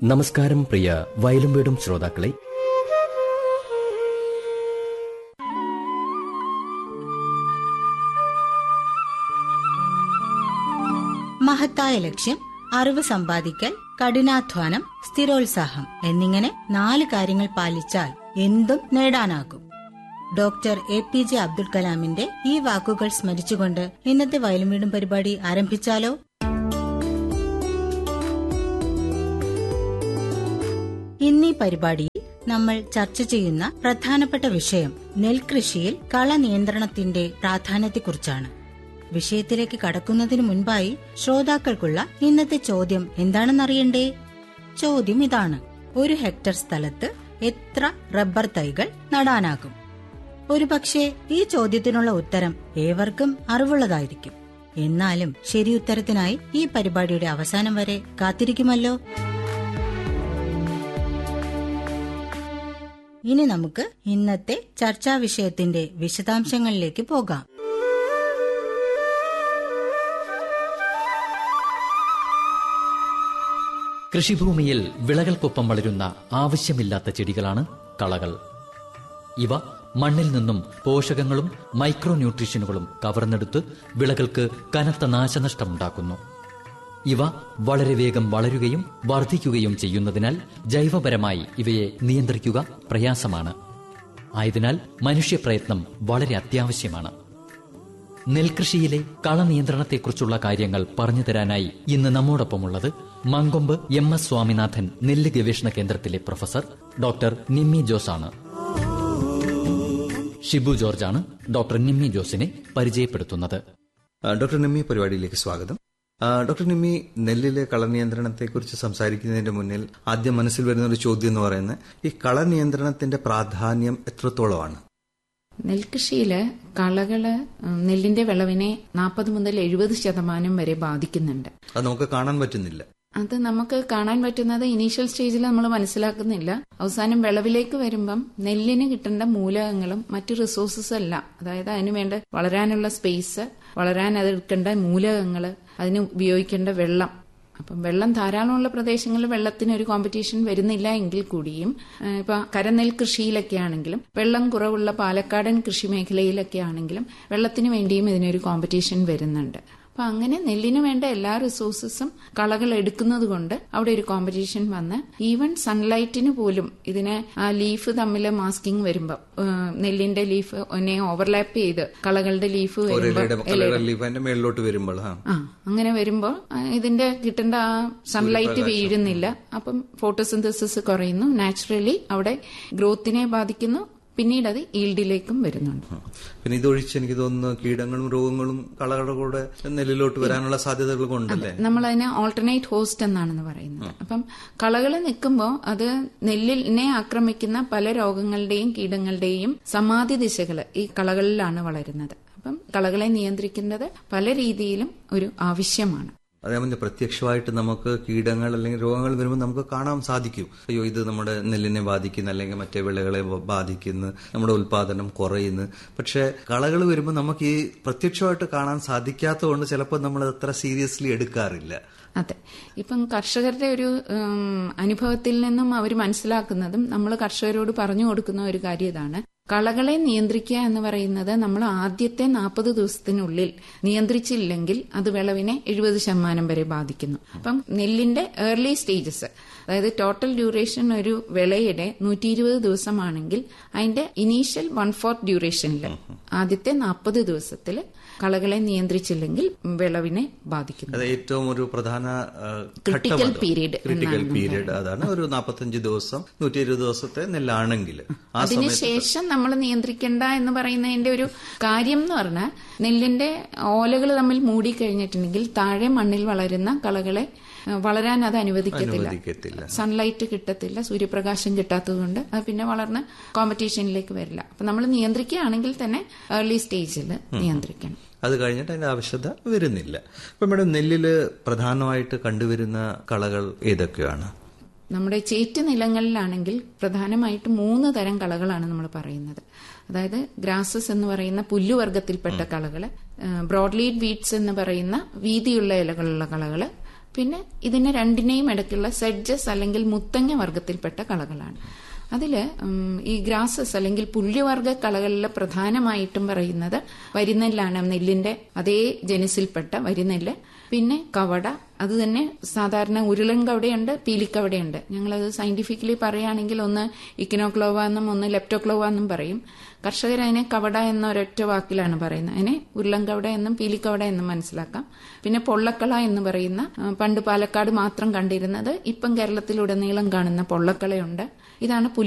നമസ്കാരം പ്രിയ വയലും വീടും ശ്രോതാക്കളെ മഹത്തായ ലക്ഷ്യം അറിവ് സമ്പാദിക്കൽ കഠിനാധ്വാനം സ്ഥിരോത്സാഹം എന്നിങ്ങനെ നാല് കാര്യങ്ങൾ പാലിച്ചാൽ എന്തും നേടാനാകും doctor A P J Abdul കലാമിന്റെ ഈ വാക്കുകൾ സ്മരിച്ചുകൊണ്ട് ഇന്നത്തെ വയലും വീടും പരിപാടി ആരംഭിച്ചാലോ ഇന്നീ പരിപാടിയിൽ നമ്മൾ ചർച്ച ചെയ്യുന്ന പ്രധാനപ്പെട്ട വിഷയം നെൽകൃഷിയിൽ കള നിയന്ത്രണത്തിന്റെ പ്രാധാന്യത്തെക്കുറിച്ചാണ് വിഷയത്തിലേക്ക് കടക്കുന്നതിനു മുൻപായി ശ്രോതാക്കൾക്കുള്ള ഇന്നത്തെ ചോദ്യം എന്താണെന്നറിയണ്ടേ ചോദ്യം ഇതാണ് ഒരു ഹെക്ടർ സ്ഥലത്ത് എത്ര റബ്ബർ തൈകൾ നടാനാകും ഒരുപക്ഷെ ഈ ചോദ്യത്തിനുള്ള ഉത്തരം ഏവർക്കും അറിവുള്ളതായിരിക്കും എന്നാലും ശരിയുത്തരത്തിനായി ഈ പരിപാടിയുടെ അവസാനം വരെ കാത്തിരിക്കുമല്ലോ ഇനി നമുക്ക് ഇന്നത്തെ ചർച്ചാ വിഷയത്തിന്റെ വിശദാംശങ്ങളിലേക്ക് പോകാം കൃഷിഭൂമിയിൽ വിളകൾക്കൊപ്പം വളരുന്ന ആവശ്യമില്ലാത്ത ചെടികളാണ് കളകൾ ഇവ മണ്ണിൽ നിന്നും പോഷകങ്ങളും മൈക്രോ ന്യൂട്രീഷനുകളും കവർന്നെടുത്ത് വിളകൾക്ക് കനത്ത നാശനഷ്ടമുണ്ടാക്കുന്നു ഇവ വളരെ വേഗം വളരുകയും വർദ്ധിക്കുകയും ചെയ്യുന്നതിനാൽ ജൈവപരമായി ഇവയെ നിയന്ത്രിക്കുക പ്രയാസമാണ് ആയതിനാൽ മനുഷ്യപ്രയത്നം വളരെ അത്യാവശ്യമാണ് നെൽകൃഷിയിലെ കളനിയന്ത്രണത്തെക്കുറിച്ചുള്ള കാര്യങ്ങൾ പറഞ്ഞു തരാനായി ഇന്ന് നമ്മോടൊപ്പമുള്ളത് മങ്കൊമ്പ് എം എസ് സ്വാമിനാഥൻ നെല്ല് ഗവേഷണ കേന്ദ്രത്തിലെ പ്രൊഫസർ ഡോക്ടർ നിമ്മി ജോസ് ആണ് ഷിബു ജോർജാണ് ഡോക്ടർ നിമ്മി ജോസിനെ പരിചയപ്പെടുത്തുന്നത് ആ, ഡോക്ടർ നിമ്മി പരിപാടിയിലേക്ക് സ്വാഗതം ആ, ഡോക്ടർ നിമ്മി നെല്ലിലെ കളനിയന്ത്രണത്തെക്കുറിച്ച് സംസാരിക്കുന്നതിന്റെ മുന്നിൽ ആദ്യം മനസ്സിൽ വരുന്ന ഒരു ചോദ്യം എന്ന് പറയുന്നത് ഈ കളനിയന്ത്രണത്തിന്റെ പ്രാധാന്യം എത്രത്തോളമാണ് നെൽകൃഷിയില് കളകള് ഉം, നെല്ലിന്റെ വിളവിനെ നാൽപ്പത് മുതൽ എഴുപത് ശതമാനം വരെ ബാധിക്കുന്നുണ്ട് അത് നമുക്ക് കാണാൻ പറ്റുന്നില്ല അത് നമുക്ക് കാണാൻ പറ്റുന്നത് ഇനീഷ്യൽ സ്റ്റേജിൽ നമ്മൾ മനസ്സിലാക്കുന്നില്ല അവസാനം വിളവിലേക്ക് വരുമ്പം നെല്ലിന് കിട്ടേണ്ട മൂലകങ്ങളും മറ്റു റിസോഴ്സസ് എല്ലാം അതായത് അതിന് വേണ്ട വളരാനുള്ള സ്പേസ് വളരാൻ അത് എടുക്കേണ്ട മൂലകങ്ങൾ അതിന് ഉപയോഗിക്കേണ്ട വെള്ളം അപ്പം വെള്ളം ധാരാളമുള്ള പ്രദേശങ്ങളിൽ വെള്ളത്തിന് ഒരു കോമ്പറ്റീഷൻ വരുന്നില്ല എങ്കിൽ കൂടിയും ഏഹ്, ഇപ്പൊ കരനെൽ കൃഷിയിലൊക്കെ ആണെങ്കിലും വെള്ളം കുറവുള്ള പാലക്കാടൻ കൃഷി മേഖലയിലൊക്കെ ആണെങ്കിലും വെള്ളത്തിന് വേണ്ടിയും ഇതിനൊരു കോമ്പറ്റീഷൻ വരുന്നുണ്ട് അപ്പൊ അങ്ങനെ നെല്ലിന് വേണ്ട എല്ലാ റിസോഴ്സസും കളകൾ എടുക്കുന്നത് കൊണ്ട് അവിടെ ഒരു കോമ്പറ്റീഷൻ വന്ന് ഈവൻ സൺലൈറ്റിന് പോലും ഇതിനെ ആ ലീഫ് തമ്മിൽ മാസ്കിംഗ് വരുമ്പോൾ നെല്ലിന്റെ ലീഫ് ഒന്നെ ഓവർലാപ്പ് ചെയ്ത് കളകളുടെ ലീഫ് ഒരിലയുടെ വരുമ്പോൾ കളയുടെ ലീഫ് അതിന്റെ മേളിലോട്ട് വരുമ്പോൾ ആ ആ അങ്ങനെ വരുമ്പോൾ ഇതിന്റെ കിട്ടേണ്ട ആ സൺലൈറ്റ് വീഴുന്നില്ല അപ്പം ഫോട്ടോസിന്തസിസ് കുറയുന്നു നാച്ചുറലി അവിടെ ഗ്രോത്തിനെ ബാധിക്കുന്നു പിന്നീട് അത് ഈൽഡിലേക്കും വരുന്നുണ്ട് പിന്നെ ഇതൊഴിച്ച് എനിക്ക് തോന്നുന്നു കീടങ്ങളും രോഗങ്ങളും കളകളുടെ കൂടെ നെല്ലിലോട്ട് വരാനുള്ള സാധ്യതകൾ ഉണ്ടല്ലേ നമ്മൾ അതിനെ ഓൾട്ടർനേറ്റ് ഹോസ്റ്റ് എന്നാണെന്ന് പറയുന്നത് അപ്പം കളകൾ നിൽക്കുമ്പോൾ അത് നെല്ലിനെ ആക്രമിക്കുന്ന പല രോഗങ്ങളുടെയും കീടങ്ങളുടെയും സമാധി ദിശകൾ ഈ കളകളിലാണ് വളരുന്നത് അപ്പം കളകളെ നിയന്ത്രിക്കേണ്ടത് പല രീതിയിലും ഒരു ആവശ്യമാണ് അതേപോലെ പ്രത്യക്ഷമായിട്ട് നമുക്ക് കീടങ്ങൾ അല്ലെങ്കിൽ രോഗങ്ങൾ വരുമ്പോൾ നമുക്ക് കാണാൻ സാധിക്കും അയ്യോ ഇത് നമ്മുടെ നെല്ലിനെ ബാധിക്കുന്നു അല്ലെങ്കിൽ മറ്റേ വിളകളെ ബ- ബാധിക്കുന്നു നമ്മുടെ ഉൽപാദനം കുറയുന്നു പക്ഷെ കളകൾ വരുമ്പോൾ നമുക്ക് ഈ പ്രത്യക്ഷമായിട്ട് കാണാൻ സാധിക്കാത്തതുകൊണ്ട് ചിലപ്പോൾ നമ്മൾ അത്ര സീരിയസ്ലി എടുക്കാറില്ല അതെ ഇപ്പം കർഷകരുടെ ഒരു ഉം, അനുഭവത്തിൽ നിന്നും അവർ മനസ്സിലാക്കുന്നതും നമ്മൾ കർഷകരോട് പറഞ്ഞു കൊടുക്കുന്ന ഒരു കാര്യം ഇതാണ് കളകളെ നിയന്ത്രിക്കുക എന്ന് പറയുന്നത് നമ്മൾ ആദ്യത്തെ നാൽപ്പത് ദിവസത്തിനുള്ളിൽ നിയന്ത്രിച്ചില്ലെങ്കിൽ അത് വിളവിനെ എഴുപത് ശതമാനം വരെ ബാധിക്കുന്നു അപ്പം നെല്ലിന്റെ ഏർലി സ്റ്റേജസ് അതായത് ടോട്ടൽ ഡ്യൂറേഷൻ ഒരു വിളയുടെ നൂറ്റി ഇരുപത് ദിവസമാണെങ്കിൽ അതിന്റെ ഇനീഷ്യൽ വൺ ഫോർത്ത് ഡ്യൂറേഷനിൽ ആദ്യത്തെ നാൽപ്പത് ദിവസത്തിൽ കളകളെ നിയന്ത്രിച്ചില്ലെങ്കിൽ വിളവിനെ ബാധിക്കുന്നു അത് ഏറ്റവും ഒരു പ്രധാന ആ, Critical ഘട്ടം അത്. period ക്രിട്ടിക്കൽ എന്നാണ് പീരീഡ് അതാണ് ഒരു നാൽപ്പത്തഞ്ച് ദിവസം നൂറ്റി ഇരുപത് ദിവസത്തെ നെല്ലാണെങ്കിൽ ആ സമയത്ത് അതിനുശേഷം നമ്മൾ നിയന്ത്രിക്കേണ്ട എന്ന് പറയുന്നതിന്റെ ഒരു കാര്യം എന്ന് പറഞ്ഞാൽ നെല്ലിന്റെ ഓലകൾ തമ്മിൽ മൂടിക്കഴിഞ്ഞിട്ടുണ്ടെങ്കിൽ താഴെ മണ്ണിൽ വളരുന്ന കളകളെ ഏഹ്, വളരാൻ അത് അനുവദിക്കത്തില്ല അനുവദിക്കത്തില്ല സൺലൈറ്റ് കിട്ടത്തില്ല സൂര്യപ്രകാശം കിട്ടാത്തതുകൊണ്ട് അത് പിന്നെ വളർന്ന് കോമ്പറ്റീഷനിലേക്ക് വരില്ല അപ്പൊ നമ്മൾ നിയന്ത്രിക്കുകയാണെങ്കിൽ തന്നെ ഏർലി സ്റ്റേജിൽ നിയന്ത്രിക്കണം അത് കഴിഞ്ഞിട്ട് അതിന്റെ ആവശ്യത വരുന്നില്ല ഇപ്പൊ മേഡം നെല്ലില് പ്രധാനമായിട്ട് കണ്ടുവരുന്ന കളകൾ ഏതൊക്കെയാണ് നമ്മുടെ ചേറ്റ് നിലങ്ങളിലാണെങ്കിൽ പ്രധാനമായിട്ട് മൂന്ന് തരം കളകളാണ് നമ്മൾ പറയുന്നത് അതായത് ഗ്രാസസ് എന്ന് പറയുന്ന പുല്ലുവർഗത്തിൽപ്പെട്ട കളകള് ബ്രോഡ് ലീഡ് വീഡ്സ് എന്ന് പറയുന്ന വീതിയുള്ള ഇലകളുള്ള കളകള് പിന്നെ ഇതിന് രണ്ടിനെയും ഇടയ്ക്കുള്ള സെഡ്ജസ് അല്ലെങ്കിൽ മുത്തങ്ങ വർഗത്തിൽപ്പെട്ട കളകളാണ് അതില് ഉം, ഈ ഗ്രാസസ് അല്ലെങ്കിൽ പുല്ലുവർഗ കളകളിൽ പ്രധാനമായിട്ടും പറയുന്നത് വരിനെല്ലാണ് നെല്ലിന്റെ അതേ ജനുസിൽപ്പെട്ട വരിനെല്ല് പിന്നെ കവട അത് തന്നെ സാധാരണ ഉരുളൻ കവടയുണ്ട് പീലിക്കവടയുണ്ട് ഞങ്ങളത് സയന്റിഫിക്കലി പറയുകയാണെങ്കിൽ ഒന്ന് ഇക്കിനോക്ലോവ എന്നും ഒന്ന് ലെപ്റ്റോക്ലോവ എന്നും പറയും കർഷകർ അതിനെ കവട എന്ന ഒരൊറ്റ വാക്കിലാണ് പറയുന്നത് അതിനെ ഉരുളൻ കവട എന്നും പീലിക്കവട എന്നും മനസ്സിലാക്കാം പിന്നെ പൊള്ളക്കള എന്ന് പറയുന്ന ആ, പണ്ട് പാലക്കാട് മാത്രം കണ്ടിരുന്നത് ഇപ്പം കേരളത്തിലുടനീളം കാണുന്ന പൊള്ളക്കളയുണ്ട് ഇതാണ് പുലി